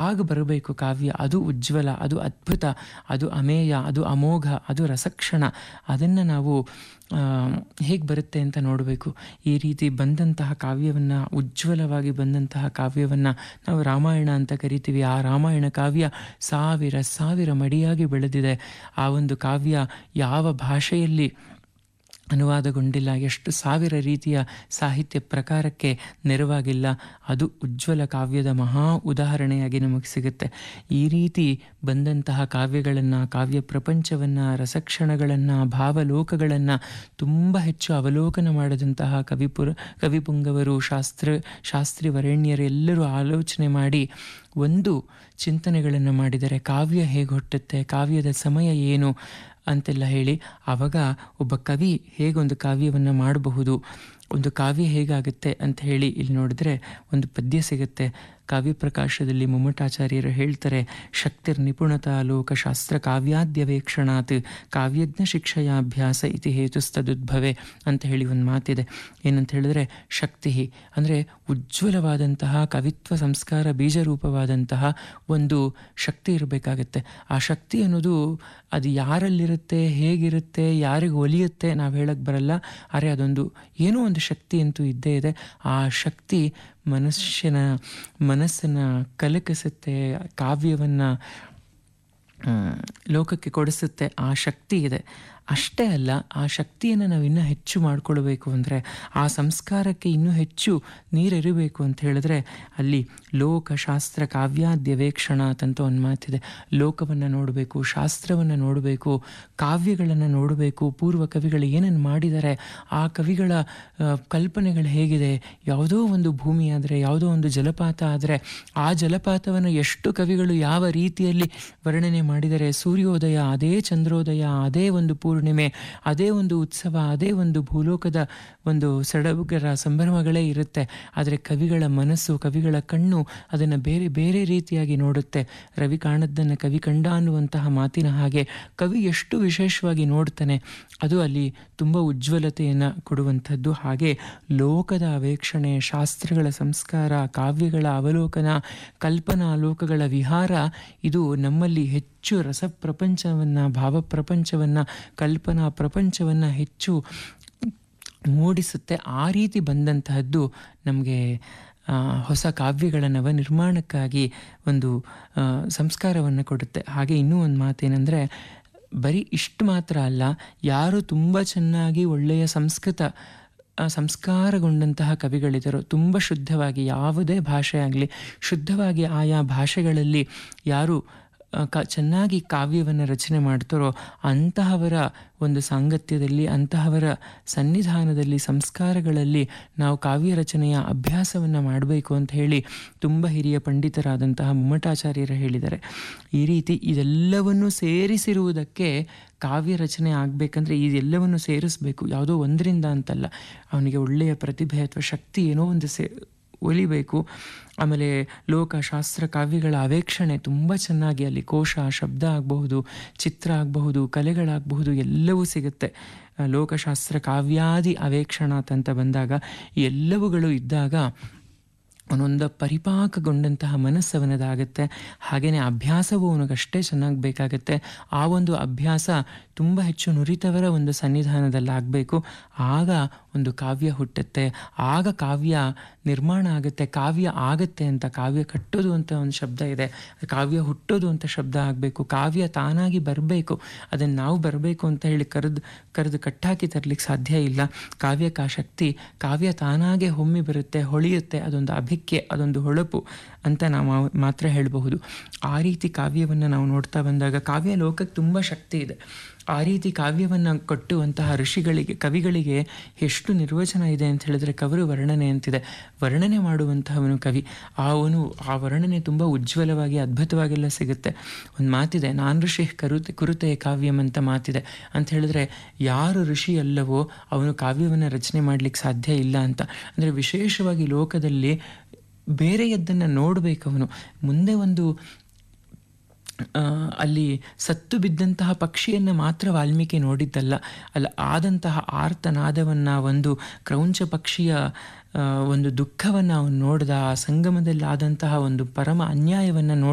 ಆಗ ಬರಬೇಕು ಕಾವ್ಯ ಅದು ಉಜ್ವಲ ಅದು ಅದ್ಭುತ ಅದು ಅಮೇಯ ಅದು ಅಮೋಘ ಅದು ರಸಕ್ಷಣ ಅದನ್ನು ನಾವು ಹೇಗೆ ಬರುತ್ತೆ ಅಂತ ನೋಡಬೇಕು ಈ ರೀತಿ ಬಂದಂತಹ ಕಾವ್ಯವನ್ನು ಉಜ್ವಲವಾಗಿ ಬಂದಂತಹ ಕಾವ್ಯವನ್ನು ನಾವು ರಾಮಾಯಣ ಅಂತ ಕರಿತೀವಿ ಆ ರಾಮಾಯಣ ಕಾವ್ಯ ಸಾವಿರ ಸಾವಿರ ಮಡಿಯಾಗಿ ಬೆಳೆದಿದೆ ಆ ಒಂದು ಕಾವ್ಯ ಯಾವ ಭಾಷೆಯಲ್ಲಿ ಅನುವಾದಗೊಂಡಿಲ್ಲ ಎಷ್ಟು ಸಾವಿರ ರೀತಿಯ ಸಾಹಿತ್ಯ ಪ್ರಕಾರಕ್ಕೆ ನೆರವಾಗಿಲ್ಲ ಅದು ಉಜ್ವಲ ಕಾವ್ಯದ ಮಹಾ ಉದಾಹರಣೆಯಾಗಿ ನಮಗೆ ಸಿಗುತ್ತೆ ಈ ರೀತಿ ಬಂದಂತಹ ಕಾವ್ಯಗಳನ್ನು ಕಾವ್ಯ ಪ್ರಪಂಚವನ್ನು ರಸಕ್ಷಣಗಳನ್ನು ಭಾವಲೋಕಗಳನ್ನು ತುಂಬ ಹೆಚ್ಚು ಅವಲೋಕನ ಮಾಡಿದಂತಹ ಕವಿಪುರ ಕವಿಪುಂಗವರು ಶಾಸ್ತ್ರ ಶಾಸ್ತ್ರಿ ವರೇಣ್ಯರು ಎಲ್ಲರೂ ಆಲೋಚನೆ ಮಾಡಿ ಒಂದು ಚಿಂತನೆಗಳನ್ನು ಮಾಡಿದರೆ ಕಾವ್ಯ ಹೇಗೆ ಹುಟ್ಟುತ್ತೆ ಕಾವ್ಯದ ಸಮಯ ಏನು ಅಂತೆಲ್ಲ ಹೇಳಿ ಆವಾಗ ಒಬ್ಬ ಕವಿ ಹೇಗೊಂದು ಕಾವ್ಯವನ್ನು ಮಾಡಬಹುದು ಒಂದು ಕಾವ್ಯ ಹೇಗಾಗುತ್ತೆ ಅಂತ ಹೇಳಿ ಇಲ್ಲಿ ನೋಡಿದ್ರೆ ಒಂದು ಪದ್ಯ ಸಿಗುತ್ತೆ ಕಾವ್ಯ ಪ್ರಕಾಶದಲ್ಲಿ ಮುಮ್ಮಟಾಚಾರ್ಯರು ಹೇಳ್ತಾರೆ ಶಕ್ತಿರ್ ನಿಪುಣತಾ ಲೋಕಶಾಸ್ತ್ರ ಕಾವ್ಯಾದ್ಯವೇಕ್ಷಣಾತ್ ಕಾವ್ಯಜ್ಞ ಶಿಕ್ಷಯಾಭ್ಯಾಸ ಇತಿ ಹೇತುಸ್ತದುದ್ಭವೆ ಅಂತ ಹೇಳಿ ಒಂದು ಮಾತಿದೆ ಏನಂತ ಹೇಳಿದ್ರೆ ಶಕ್ತಿ ಅಂದರೆ ಉಜ್ವಲವಾದಂತಹ ಕವಿತ್ವ ಸಂಸ್ಕಾರ ಬೀಜರೂಪವಾದಂತಹ ಒಂದು ಶಕ್ತಿ ಇರಬೇಕಾಗತ್ತೆ ಆ ಶಕ್ತಿ ಅನ್ನೋದು ಅದು ಯಾರಲ್ಲಿರುತ್ತೆ ಹೇಗಿರುತ್ತೆ ಯಾರಿಗೆ ಒಲಿಯುತ್ತೆ ನಾವು ಹೇಳಕ್ಕೆ ಬರಲ್ಲ ಅರೆ ಅದೊಂದು ಏನೋ ಒಂದು ಶಕ್ತಿ ಅಂತೂ ಇದ್ದೇ ಇದೆ ಆ ಶಕ್ತಿ ಮನುಷ್ಯನ ಮನಸ್ಸನ್ನು ಕಲಕಿಸುತ್ತೆ ಕಾವ್ಯವನ್ನು ಲೋಕಕ್ಕೆ ಕೊಡಿಸುತ್ತೆ ಆ ಶಕ್ತಿ ಇದೆ ಅಷ್ಟೇ ಅಲ್ಲ ಆ ಶಕ್ತಿಯನ್ನು ನಾವು ಇನ್ನೂ ಹೆಚ್ಚು ಮಾಡಿಕೊಳ್ಬೇಕು ಅಂದರೆ ಆ ಸಂಸ್ಕಾರಕ್ಕೆ ಇನ್ನೂ ಹೆಚ್ಚು ನೀರಿರಬೇಕು ಅಂತ ಹೇಳಿದ್ರೆ ಅಲ್ಲಿ ಲೋಕ ಶಾಸ್ತ್ರ ಕಾವ್ಯಾದ್ಯವೇಕ್ಷಣ ಅಂತ ಒಂದು ಮಾತಿದೆ ಲೋಕವನ್ನು ನೋಡಬೇಕು ಶಾಸ್ತ್ರವನ್ನು ನೋಡಬೇಕು ಕಾವ್ಯಗಳನ್ನು ನೋಡಬೇಕು ಪೂರ್ವ ಕವಿಗಳು ಏನನ್ನು ಮಾಡಿದ್ದಾರೆ ಆ ಕವಿಗಳ ಕಲ್ಪನೆಗಳು ಹೇಗಿದೆ ಯಾವುದೋ ಒಂದು ಭೂಮಿ ಆದರೆ ಯಾವುದೋ ಒಂದು ಜಲಪಾತ ಆದರೆ ಆ ಜಲಪಾತವನ್ನು ಎಷ್ಟು ಕವಿಗಳು ಯಾವ ರೀತಿಯಲ್ಲಿ ವರ್ಣನೆ ಮಾಡಿದರೆ ಸೂರ್ಯೋದಯ ಅದೇ ಚಂದ್ರೋದಯ ಅದೇ ಒಂದು ಪೂರ್ಣಿಮೆ ಅದೇ ಒಂದು ಉತ್ಸವ ಅದೇ ಒಂದು ಭೂಲೋಕದ ಒಂದು ಸಡಗರ ಸಂಭ್ರಮಗಳೇ ಇರುತ್ತೆ ಆದರೆ ಕವಿಗಳ ಮನಸ್ಸು ಕವಿಗಳ ಕಣ್ಣು ಅದನ್ನು ಬೇರೆ ಬೇರೆ ರೀತಿಯಾಗಿ ನೋಡುತ್ತೆ ರವಿ ಕಾಣದ್ದನ್ನು ಕವಿ ಕಂಡ ಅನ್ನುವಂತಹ ಮಾತಿನ ಹಾಗೆ ಕವಿ ಎಷ್ಟು ವಿಶೇಷವಾಗಿ ನೋಡ್ತಾನೆ ಅದು ಅಲ್ಲಿ ತುಂಬ ಉಜ್ವಲತೆಯನ್ನು ಕೊಡುವಂಥದ್ದು ಹಾಗೆ ಲೋಕದ ಅವೇಕ್ಷಣೆ ಶಾಸ್ತ್ರಗಳ ಸಂಸ್ಕಾರ ಕಾವ್ಯಗಳ ಅವಲೋಕನ ಕಲ್ಪನಾ ಲೋಕಗಳ ವಿಹಾರ ಇದು ನಮ್ಮಲ್ಲಿ ಹೆಚ್ಚು ರಸಪ್ರಪಂಚವನ್ನು ಭಾವಪ್ರಪಂಚವನ್ನು ಕಲ್ಪನಾ ಪ್ರಪಂಚವನ್ನು ಹೆಚ್ಚು ಮೂಡಿಸುತ್ತೆ ಆ ರೀತಿ ಬಂದಂತಹದ್ದು ನಮಗೆ ಹೊಸ ಕಾವ್ಯಗಳ ನವ ನಿರ್ಮಾಣಕ್ಕಾಗಿ ಒಂದು ಸಂಸ್ಕಾರವನ್ನು ಕೊಡುತ್ತೆ ಹಾಗೆ ಇನ್ನೂ ಒಂದು ಮಾತೇನೆಂದರೆ ಬರೀ ಇಷ್ಟು ಮಾತ್ರ ಅಲ್ಲ ಯಾರು ತುಂಬ ಚೆನ್ನಾಗಿ ಒಳ್ಳೆಯ ಸಂಸ್ಕೃತ ಸಂಸ್ಕಾರಗೊಂಡಂತಹ ಕವಿಗಳಿದ್ದರು ತುಂಬ ಶುದ್ಧವಾಗಿ ಯಾವುದೇ ಭಾಷೆ ಆಗಲಿ ಶುದ್ಧವಾಗಿ ಆಯಾ ಭಾಷೆಗಳಲ್ಲಿ ಯಾರು ಕ ಚೆನ್ನಾಗಿ ಕಾವ್ಯವನ್ನು ರಚನೆ ಮಾಡ್ತಾರೋ ಅಂತಹವರ ಒಂದು ಸಾಂಗತ್ಯದಲ್ಲಿ ಅಂತಹವರ ಸನ್ನಿಧಾನದಲ್ಲಿ ಸಂಸ್ಕಾರಗಳಲ್ಲಿ ನಾವು ಕಾವ್ಯ ರಚನೆಯ ಅಭ್ಯಾಸವನ್ನು ಮಾಡಬೇಕು ಅಂತ ಹೇಳಿ ತುಂಬ ಹಿರಿಯ ಪಂಡಿತರಾದಂತಹ ಮುಮ್ಮಟಾಚಾರ್ಯರು ಹೇಳಿದ್ದಾರೆ ಈ ರೀತಿ ಇದೆಲ್ಲವನ್ನು ಸೇರಿಸಿರುವುದಕ್ಕೆ ಕಾವ್ಯ ರಚನೆ ಆಗಬೇಕಂದ್ರೆ ಇದೆಲ್ಲವನ್ನು ಸೇರಿಸಬೇಕು ಯಾವುದೋ ಒಂದರಿಂದ ಅಂತಲ್ಲ ಅವನಿಗೆ ಒಳ್ಳೆಯ ಪ್ರತಿಭೆ ಅಥವಾ ಶಕ್ತಿ ಏನೋ ಒಂದು ಸೇ ಒಲಿಬೇಕು ಆಮೇಲೆ ಲೋಕ ಶಾಸ್ತ್ರ ಕಾವ್ಯಗಳ ಅವೇಕ್ಷಣೆ ತುಂಬ ಚೆನ್ನಾಗಿ ಅಲ್ಲಿ ಕೋಶ ಶಬ್ದ ಆಗಬಹುದು ಚಿತ್ರ ಆಗಬಹುದು ಕಲೆಗಳಾಗಬಹುದು ಎಲ್ಲವೂ ಸಿಗುತ್ತೆ ಲೋಕಶಾಸ್ತ್ರ ಕಾವ್ಯಾದಿ ಅವೇಕ್ಷಣಾತ್ ಅಂತ ಬಂದಾಗ ಎಲ್ಲವುಗಳು ಇದ್ದಾಗ ಅವನೊಂದು ಪರಿಪಾಕಗೊಂಡಂತಹ ಮನಸ್ಸು ಅವನದಾಗುತ್ತೆ ಹಾಗೆಯೇ ಅಭ್ಯಾಸವೂ ಅವನಿಗಷ್ಟೇ ಚೆನ್ನಾಗಿ ಬೇಕಾಗುತ್ತೆ ಆ ಒಂದು ಅಭ್ಯಾಸ ತುಂಬ ಹೆಚ್ಚು ನುರಿತವರ ಒಂದು ಸನ್ನಿಧಾನದಲ್ಲಿ ಆಗಬೇಕು ಆಗ ಒಂದು ಕಾವ್ಯ ಹುಟ್ಟುತ್ತೆ ಆಗ ಕಾವ್ಯ ನಿರ್ಮಾಣ ಆಗುತ್ತೆ ಕಾವ್ಯ ಆಗತ್ತೆ ಅಂತ ಕಾವ್ಯ ಕಟ್ಟೋದು ಅಂತ ಒಂದು ಶಬ್ದ ಇದೆ ಕಾವ್ಯ ಹುಟ್ಟೋದು ಅಂತ ಶಬ್ದ ಆಗಬೇಕು ಕಾವ್ಯ ತಾನಾಗಿ ಬರಬೇಕು ಅದನ್ನು ನಾವು ಬರಬೇಕು ಅಂತ ಹೇಳಿ ಕರೆದು ಕರೆದು ಕಟ್ಟಾಕಿ ತರಲಿಕ್ಕೆ ಸಾಧ್ಯ ಇಲ್ಲ ಕಾವ್ಯಕ್ಕೆ ಆ ಶಕ್ತಿ ಕಾವ್ಯ ತಾನಾಗೆ ಹೊಮ್ಮಿ ಬರುತ್ತೆ ಹೊಳೆಯುತ್ತೆ ಅದೊಂದು ಅಭಿಕ್ಕೆ ಅದೊಂದು ಹೊಳಪು ಅಂತ ನಾವು ಮಾತ್ರ ಹೇಳಬಹುದು ಆ ರೀತಿ ಕಾವ್ಯವನ್ನು ನಾವು ನೋಡ್ತಾ ಬಂದಾಗ ಕಾವ್ಯ ಲೋಕಕ್ಕೆ ತುಂಬ ಶಕ್ತಿ ಇದೆ ಆ ರೀತಿ ಕಾವ್ಯವನ್ನು ಕಟ್ಟುವಂತಹ ಋಷಿಗಳಿಗೆ ಕವಿಗಳಿಗೆ ಎಷ್ಟು ನಿರ್ವಚನ ಇದೆ ಅಂತ ಹೇಳಿದ್ರೆ ಕವರು ವರ್ಣನೆ ಅಂತಿದೆ ವರ್ಣನೆ ಮಾಡುವಂತಹವನು ಕವಿ ಅವನು ಆ ವರ್ಣನೆ ತುಂಬ ಉಜ್ವಲವಾಗಿ ಅದ್ಭುತವಾಗೆಲ್ಲ ಸಿಗುತ್ತೆ ಒಂದು ಮಾತಿದೆ ನಾನು ಋಷಿ ಕರುತೆ ಕುರುತೆ ಕಾವ್ಯಂ ಅಂತ ಮಾತಿದೆ ಅಂತ ಹೇಳಿದ್ರೆ ಯಾರು ಋಷಿ ಅಲ್ಲವೋ ಅವನು ಕಾವ್ಯವನ್ನು ರಚನೆ ಮಾಡಲಿಕ್ಕೆ ಸಾಧ್ಯ ಇಲ್ಲ ಅಂತ ಅಂದರೆ ವಿಶೇಷವಾಗಿ ಲೋಕದಲ್ಲಿ ಬೇರೆಯದ್ದನ್ನು ನೋಡಬೇಕು ಅವನು ಮುಂದೆ ಒಂದು ಅಲ್ಲಿ ಸತ್ತು ಬಿದ್ದಂತಹ ಪಕ್ಷಿಯನ್ನು ಮಾತ್ರ ವಾಲ್ಮೀಕಿ ನೋಡಿದ್ದಲ್ಲ ಅಲ್ಲ ಆದಂತಹ ಆರ್ತನಾದವನ್ನು ಒಂದು ಕ್ರೌಂಚ ಪಕ್ಷಿಯ ಒಂದು ದುಃಖವನ್ನು ಅವನು ನೋಡಿದ ಆ ಸಂಗಮದಲ್ಲಿ ಆದಂತಹ ಒಂದು ಪರಮ ಅನ್ಯಾಯವನ್ನು ನೋಡಿ